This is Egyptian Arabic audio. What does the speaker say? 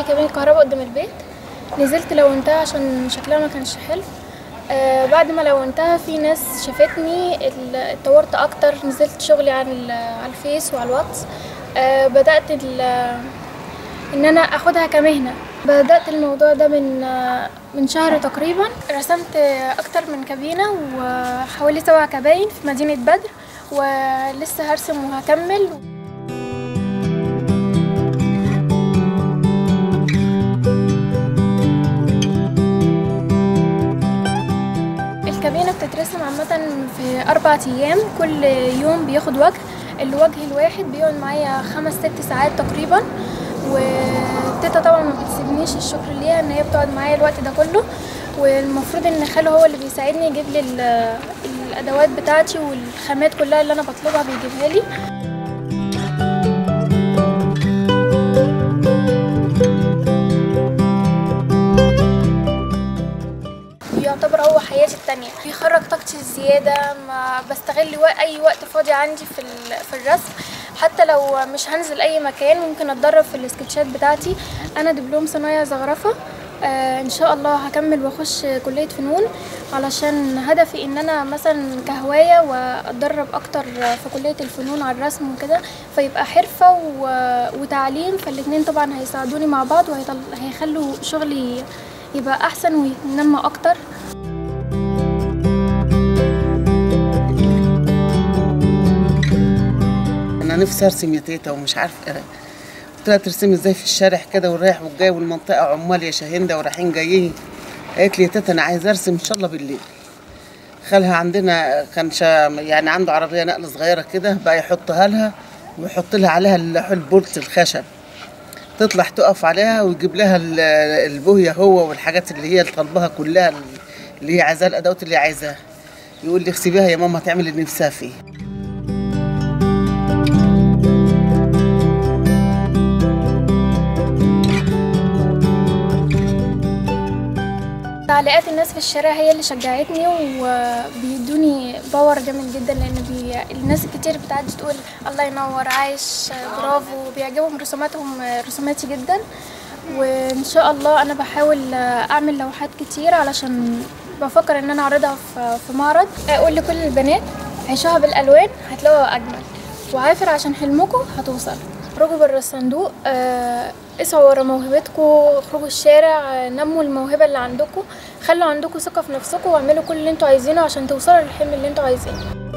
كابينة كهرباء قدام البيت نزلت لونتها عشان شكلها ما كانش حلو آه بعد ما لونتها في ناس شافتني ال- اتطورت اكتر نزلت شغلي على ال- على الفيس وعلى الواتس آه بدأت ال- ان انا اخدها كمهنة بدأت الموضوع ده من آه من شهر تقريبا رسمت آه اكتر من كابينة وحوالي سبع كباين في مدينة بدر ولسه هرسم وهكمل الكابينة بتترسم عامة في أربع أيام كل يوم بياخد وجه الوجه الواحد بيقعد معايا خمس ست ساعات تقريبا وتيتا طبعا ما بتسيبنيش الشكر ليها ان هي بتقعد معايا الوقت ده كله والمفروض ان خاله هو اللي بيساعدني يجيب لي ال- الادوات بتاعتي والخامات كلها اللي انا بطلبها بيجيبها لي يعتبر هو حياتي التانية بيخرج طاقتي الزيادة ما بستغل وق- أي وقت فاضي عندي في, ال- في الرسم حتى لو مش هنزل أي مكان ممكن أتدرب في السكتشات بتاعتي أنا دبلوم صنايع زخرفة آه إن شاء الله هكمل وأخش كلية فنون علشان هدفي إن أنا مثلا كهواية وأتدرب أكتر في كلية الفنون على الرسم وكده فيبقى حرفة و- وتعليم فالاتنين طبعا هيساعدوني مع بعض وهيخلوا شغلي يبقى أحسن ويتنمى أكتر انا نفسي ارسم يا تيتا ومش عارفه قلت لها ترسمي ازاي في الشارع كده والرايح والجاي والمنطقه عمال يا شاهنده ورايحين جايين قالت لي يا تيتا انا عايزه ارسم ان شاء الله بالليل خالها عندنا كان شا يعني عنده عربيه نقل صغيره كده بقى يحطها لها ويحط لها عليها اللوح البولت الخشب تطلع تقف عليها ويجيب لها ال- البويه هو والحاجات اللي هي اللي طالباها كلها اللي هي عايزاها الادوات اللي هي عايزاها يقول لي اغسبيها يا ماما تعمل اللي نفسها فيه تعليقات الناس في الشارع هي اللي شجعتني وبيدوني باور جامد جدا لان بي... الناس كتير بتعدي تقول الله ينور عايش برافو بيعجبهم رسوماتهم رسوماتي جدا وان شاء الله انا بحاول اعمل لوحات كتير علشان بفكر ان انا اعرضها في في معرض اقول لكل البنات عيشوها بالالوان هتلاقوها اجمل وعافر عشان حلمكم هتوصل اخرجوا بره الصندوق آه، اسعوا ورا موهبتكم اخرجوا الشارع آه، نموا الموهبه اللي عندكم خلوا عندكم ثقه في نفسكم واعملوا كل اللي انتوا عايزينه عشان توصلوا للحلم اللي انتوا عايزينه